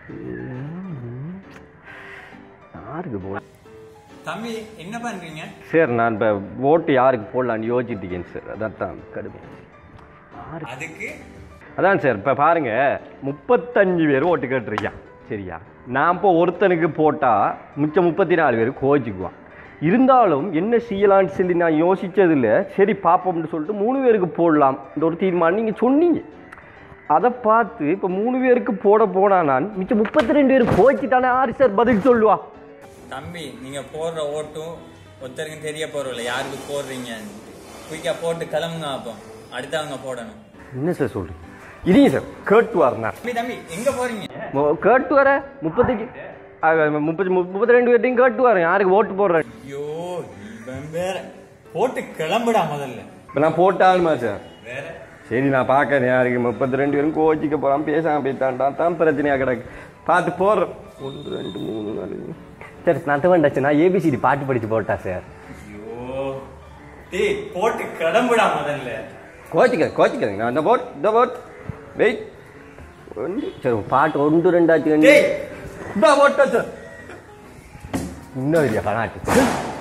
யாருக்கு போட தம்பி என்ன பண்றீங்க சார் நான் இப்போ ஓட்டு யாருக்கு போடலான்னு யோசிச்சுட்டு இருக்கேன் சார் அதான் தான் கடுமை அதுக்கு அதான் சார் இப்போ பாருங்க முப்பத்தஞ்சு பேர் ஓட்டு கேட்டிருக்கான் சரியா நான் இப்போ ஒருத்தனுக்கு போட்டால் மிச்சம் முப்பத்தி நாலு பேர் கோச்சிக்குவான் இருந்தாலும் என்ன செய்யலாம்னு சொல்லி நான் யோசிச்சதில்ல சரி பார்ப்போம்னு சொல்லிட்டு மூணு பேருக்கு போடலாம் இந்த ஒரு தீர்மானம் நீங்கள் சொன்னீங்க அதை பார்த்து இப்போ மூணு பேருக்கு போட போனா நான் மிச்சம் முப்பத்தி ரெண்டு பேர் கோச்சிட்டானே யாரு சார் பதில் சொல்லுவா தம்பி நீங்க போடுற ஓட்டும் ஒருத்தருக்கும் தெரிய போறதில்ல யாருக்கு போடுறீங்கன்னு குயிக்கா போட்டு கிளம்புங்க அப்போ அடுத்தவங்க போடணும் என்ன சார் சொல்றீங்க இல்லைங்க சார் கேட்டு வரணும் தம்பி தம்பி எங்க போறீங்க கேட்டு வர முப்பத்தஞ்சு முப்பத்தி முப்பத்தி ரெண்டு பேர்ட்டையும் கேட்டு வரேன் யாருக்கு ஓட்டு போடுறேன் ஐயோ இவன் வேற போட்டு கிளம்புடா முதல்ல இப்போ நான் போட்டாலுமா சார் வேற சரி நான் பார்க்கறேன் யாருக்கு முப்பத்தி ரெண்டு பேரும் கோச்சிக்க போகிறான் பேசாம போயிட்டான்டா தான் பிரச்சனையாக கிடக்கு பார்த்து போடுறேன் ஒன்று ரெண்டு மூணு நாலு சார் நான் வேண்டாச்சு நான் ஏபிசிடி பாட்டு படித்து போட்டா சார் ஐயோ டேய் போட்டு கிளம்புடா முதல்ல கோச்சிக்க கோச்சிக்கிறேங்க நான் இந்த போட் இந்த போட் வெயிட் ஒன்று சரி பாட்டு ஒன்று ரெண்டாச்சு ரெண்டு டேய் இந்த போட்டா சார் இன்னும் இல்லையா கணாட்டு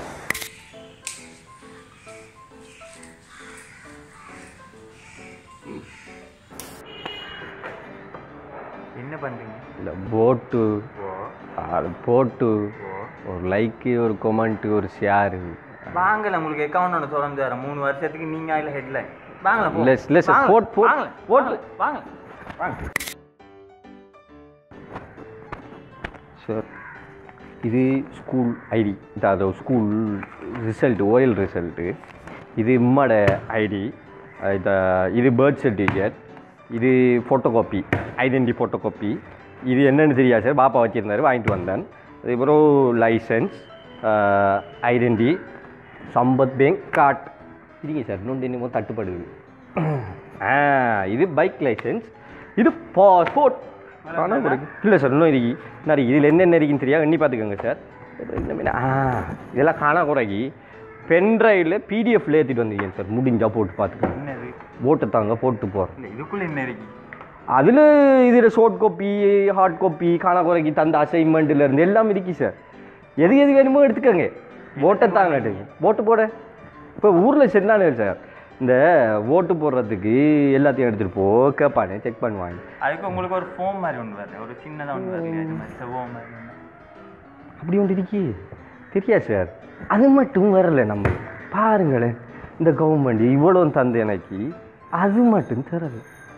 என்ன பண்றீங்க இல்லை போட்டு அது போட்டு ஒரு லைக்கு ஒரு கொமெண்ட்டு ஒரு ஷேரு வாங்கல உங்களுக்கு அக்கௌண்ட் ஒன்று திறந்து தரேன் மூணு வருஷத்துக்கு நீங்க அதில் ஹெட்லைன் வாங்கல போ. இல்ல, இல்ல சார், வாங்கல, போட், போட், வாங்கல, போட். வாங்கல, வாங்கல சார் இது ஸ்கூல் ஐடி அதாவது ஸ்கூல் ரிசல்ட்டு ஓஎல் ரிசல்ட்டு இது இம்மோட ஐடி இது பர்த் சர்டிஃபிகேட் இது photo copy identity photo copy இது என்னன்னு தெரியாது சார் பாப்பா வச்சுருந்தாரு வாங்கிட்டு வந்தேன் அதுக்கப்புறம் licence identity Sampath bank card இருங்க சார் இன்னொன்று என்னமோ தட்டுப்படுது ஆ இது பைக் லைசன்ஸ் இது பாஸ்போர்ட் பணம் கொடுக்கு இல்லை சார் இன்னும் இருக்கு இன்னும் இதில் என்னென்ன இருக்குன்னு தெரியாது எண்ணி பார்த்துக்கோங்க சார் இந்த மாதிரி ஆ இதெல்லாம் காணா குறைக்கி பென்ட்ரைவில் பிடிஎஃப்ல ஏற்றிட்டு வந்திருக்கேன் சார் முடிஞ்சா போட்டு பார்த்துக்கோங்க என்னது போட்டு தாங்க போட்டு போகிறேன் இல்ல இதுக்குள்ள என்ன இருக்கு அதில் இதில் ஷார்ட் காப்பி ஹார்ட் காப்பி காணா குறைக்கி தந்த அசைன்மெண்ட்டில் இருந்து எல்லாம் இருக்கு சார் எது எது வேணுமோ எடுத்துக்கோங்க ஓட்டை தாங்க ஓட்டு போட இப்போ ஊரில் சென்னானே சார் இந்த ஓட்டு போடுறதுக்கு எல்லாத்தையும் எடுத்துகிட்டு போ கேட்பானே செக் பண்ணுவாங்க அதுக்கு உங்களுக்கு ஒரு ஃபோம் மாதிரி ஒன்று வரல ஒரு சின்னதாக ஒன்று வரல இது மாதிரி செவ்வம் மாதிரி ஒண்ணு. அப்படி ஒன்று இருக்கி தெரியாது சார் அது மட்டும் வரல நம்ம பாருங்களேன் இந்த கவர்மெண்ட் இவ்வளோ தந்து எனக்கு அது மட்டும் தரல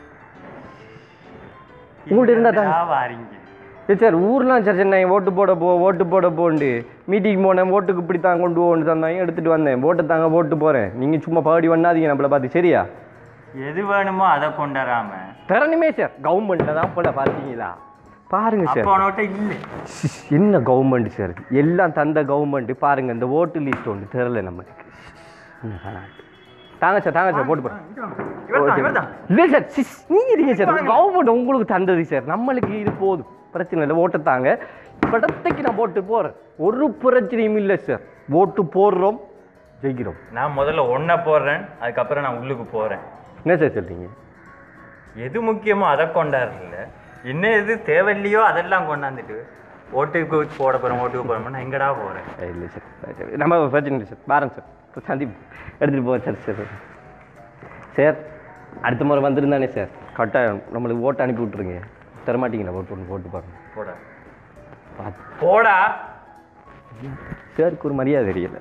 உங்கள்ட்ட இருந்தா தாங்க என்னடா வாரீங்க ஏ சார் ஊர்லாம் சார் சென்னை ஓட்டு போட போ ஓட்டு போட போண்டு மீட்டிங் போனேன் ஓட்டுக்கு இப்படி தான் கொண்டு போன்னு தந்தாங்க எடுத்துகிட்டு வந்தேன் ஓட்டு தாங்க போட்டு போகிறேன் நீங்கள் சும்மா பாடி பண்ணாதீங்க நம்மளை பார்த்து சரியா எது வேணுமோ அதை கொண்டாடாம தரணுமே சார் கவர்மெண்ட்டில் தான் போல பார்த்தீங்களா பாருங்க சார் அப்போ உனக்கிட்ட இல்லை ஷிஷ், என்ன கவர்மெண்ட் சார் எல்லாம் தந்த கவர்மெண்ட் பாருங்க இந்த ஓட்டு லிஸ்ட் ஒன்று தெரில நமக்கு ம், வேணாம். தாங்க சார் தாங்க சார் போட்டு போகிறேன் இவர்தான், இவர்தான். இல்லை சார் சிஸ் நீங்கள் இருக்கீங்க சார் கவர்மெண்ட் உங்களுக்கு தந்தது சார் நம்மளுக்கு இது போதும் பிரச்சனை இல்லை ஓட்டு தாங்க படத்தைக்கு நான் போட்டு போகிறேன் ஒரு பிரச்சனையும் இல்லை சார் ஓட்டு போடுறோம் ஜெயிக்கிறோம் நான் முதல்ல ஒன்றை போடுறேன் அதுக்கப்புறம் நான் உள்ளுக்கு போகிறேன் என்ன சார் சொல்றீங்க எது முக்கியமோ அதை கொண்டாடுறல என்ன எது தேவையில்லையோ அதெல்லாம் கொண்டாந்துட்டு ஓட்டுக்கு போட போகிறேன் ஓட்டுக்கு போகிறோம் நான் எங்கடா போகிறேன் இல்லை சார் சரி, நம்ம பிரச்சனை இல்லை சார் பாருங்க சார் இப்போ சந்தீப் எடுத்துகிட்டு போவேன் சார் சார் சார் அடுத்த முறை வந்துருந்தானே சார் கரெக்டாக நம்மளுக்கு ஓட்டு அனுப்பி விட்ருங்க தரமாட்டீங்களா ஓட்டு ஒன்று போட்டு பாருங்க போடா பார்த்து போடா சாருக்கு ஒரு மரியாதை தெரியல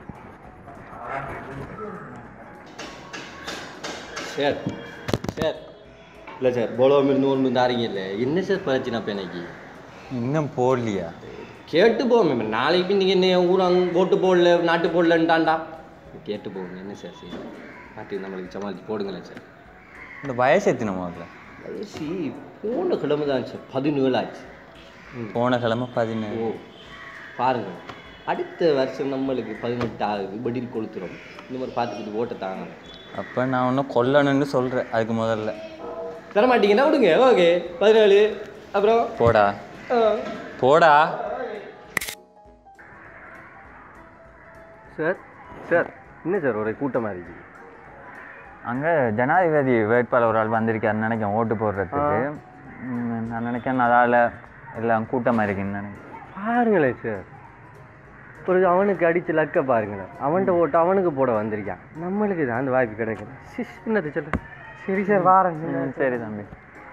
சார் சார் இல்லை சார் போலோம் இருந்து ஒன்று தாரீங்க இல்லை என்ன சார் பிரச்சனை அப்போ எனக்கு இன்னும் போடலையா கேட்டு போவோம் நாளைக்கு நீங்கள் என்ன ஊர் அங்கே ஓட்டு போடல நாட்டு போடலன்ட்டான்டா கேட்டு போங்க என்ன சார் சரி பார்த்து நம்மளுக்கு சமாளித்து போடுங்களேன் சார் இந்த வயசு எத்தனை முதல்ல வயசு போன கிழமை தான் சார் பதினேழு ஆச்சு போன கிழமை பதினேழு ஓ பாருங்க அடுத்த வருஷம் நம்மளுக்கு பதினெட்டு ஆகுது வெடியில் கொளுத்துறோம் இந்த மாதிரி பார்த்துக்கிட்டு ஓட்ட தாங்க அப்போ நான் ஒன்றும் கொல்லணும்னு சொல்கிறேன் அதுக்கு முதல்ல தர மாட்டீங்கன்னா விடுங்க ஓகே பதினேழு அப்புறம் போடா ஆ. போடா சார் சார் என்ன சார் ஒரு கூட்டமாக இருக்கு அங்கே ஜனாதிபதி வேட்பாளர் ஒரு ஆள் வந்திருக்காருன்னு நினைக்கிறேன் ஓட்டு போடுறதுக்கு ம், நான் நினைக்கிறேன் அதால் எல்லாம் கூட்டமாக இருக்குன்னு நினைக்கிறேன் பாருங்களேன் சார் ஒரு அவனுக்கு அடிச்சு லக்க பாருங்களேன் அவன்கிட்ட ஓட்டு அவனுக்கு போட வந்திருக்கான் நம்மளுக்கு இது அந்த வாய்ப்பு கிடைக்கல சிஸ் என்னது சொல்ல சரி சார் வாரங்க ம், சரி தம்பி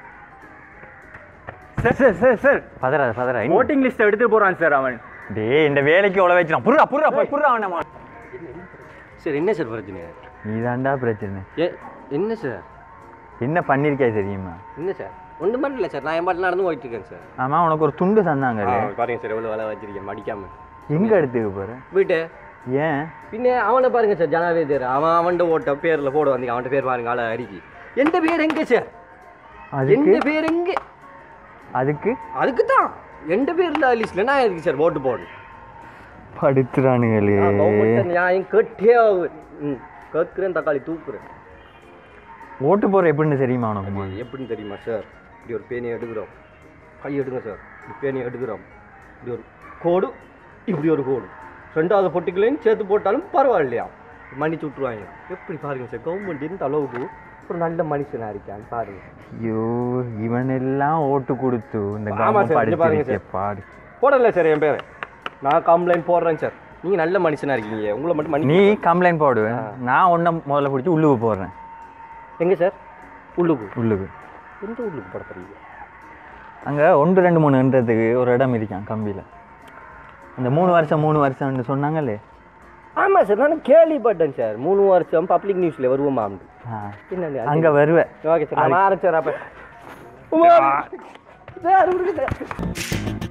சார் சார் சார் சார் பதறாத பதறா ஓட்டிங் லிஸ்ட் எடுத்து போறான் சார் அவன் டேய் இந்த வேலைக்கு உழ வச்சிடான் புர்ரா புர்ரா போய் புர்ரா அவனை சார் என்ன சார் பிரச்சனை இதாண்டா பிரச்சனை ஏ என்ன சார் என்ன பண்ணிருக்கே தெரியுமா என்ன சார் ஒன்று மட்டும் இல்லை சார் நான் என் பாட்டு நடந்து போயிட்டு இருக்கேன் சார் ஆமா உனக்கு ஒரு துண்டு தந்தாங்க பாருங்க சார் எவ்வளோ வேலை வச்சிருக்கேன் மடிக்காம எங்க எடுத்துக்க போற வீட்டு ஏன் பின்ன அவனை பாருங்க சார் ஜனாதிபதி அவன் அவன்கிட்ட ஓட்ட பேரில் போட வந்தீங்க அவன்கிட்ட பேர் பாருங்க ஆளை அரிக்கி எந்த பேர் எங்க சார் அதுக்கு எந்த பேர் எங்க அதுக்கு அதுக்கு தான் எந்த பேர் இல்லை லிஸ்ட்ல நான் எதுக்கு சார் ஓட்டு போடணும் படுத்துறானுங்களே நான் கவர்மெண்ட்டை நியாயம் கேட்டே ஆகுது ம் கேட்குறேன் தக்காளி தூக்குறேன் ஓட்டு போற எப்படின்னு தெரியுமா உனக்கு முதல்ல? இது எப்படின்னு தெரியுமா சார் இப்படி ஒரு பேனியை எடுக்கிறோம் கை எடுங்க சார் இப்படி பேனியை எடுக்கிறோம் இப்படி ஒரு கோடு இப்படி ஒரு கோடு ரெண்டாவது பொட்டிக்கலையும் சேர்த்து போட்டாலும் பரவாயில்லையா மன்னிச்சு விட்ருவாங்க எப்படி பாருங்க சார் கவர்மெண்ட் இந்த அளவுக்கு ஒரு நல்ல மனுஷனாக இருக்கான்னு பாருங்க ஐயோ இவன் எல்லாம் ஓட்டு கொடுத்து இந்த ஆமா கிராமம் சார், இங்க பாருங்க படிச்சிருக்கே பாடு போடல சார் என் பேர் நான் கம்ப்ளைண்ட் போடுறேன் சார் நீங்கள் நல்ல மனுஷனாக இருக்கீங்க உங்களை மட்டும் மன்னி நீ கம்ப்ளைண்ட் போடு நான் உன்னை முதல்ல பிடிச்சி உள்ளுக்கு போடுறேன் எங்கே சார் உள்ளுக்கு உள்ளுக்கு எந்த உள்ளுக்கு போட போறீங்க அங்கே ஒன்று ரெண்டு மூணுன்றதுக்கு ஒரு இடம் இருக்கான் கம்பியில் இந்த மூணு வருஷம் மூணு வருஷம்னு சொன்னாங்களே ஆமாம் சார் நான் கேள்விப்பட்டேன் சார் மூணு வருஷம் பப்ளிக் நியூஸில் வருவோமாம்னு ஆ. என்ன அங்க வருவேன் ஓகே சார் நான் ஆரம்பிச்சார் அப்போ சார் விடுங்க சார்